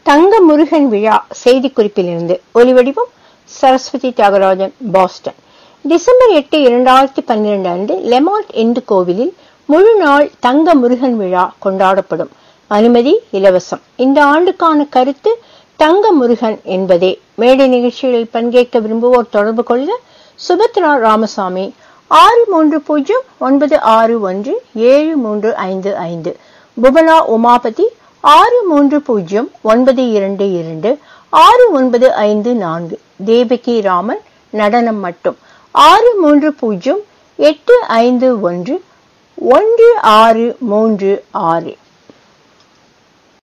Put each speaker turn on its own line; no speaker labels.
தங்க முருகன் விழா செய்திக்குறிப்பிலிருந்து ஒலிவடிவம் சரஸ்வதி தியாகராஜன் பாஸ்டன் டிசம்பர் எட்டு இரண்டாயிரத்தி பன்னிரண்டு அன்று லெமார்ட் இந்து கோவிலில் முழு நாள் தங்க முருகன் விழா கொண்டாடப்படும் அனுமதி இலவசம் இந்த ஆண்டுக்கான கருத்து தங்க முருகன் என்பதே மேடை நிகழ்ச்சிகளில் பங்கேற்க விரும்புவோர் தொடர்பு கொள்ள சுபத்ரா ராமசாமி ஆறு மூன்று பூஜ்ஜியம் ஒன்பது ஆறு ஒன்று ஏழு மூன்று ஐந்து ஐந்து புவனா உமாபதி ஆறு மூன்று பூஜ்ஜியம் ஒன்பது இரண்டு இரண்டு ஆறு ஒன்பது ஐந்து நான்கு தேவகி ராமன் நடனம் மட்டும் ஆறு மூன்று பூஜ்ஜியம் எட்டு ஐந்து ஒன்று ஒன்று ஆறு மூன்று ஆறு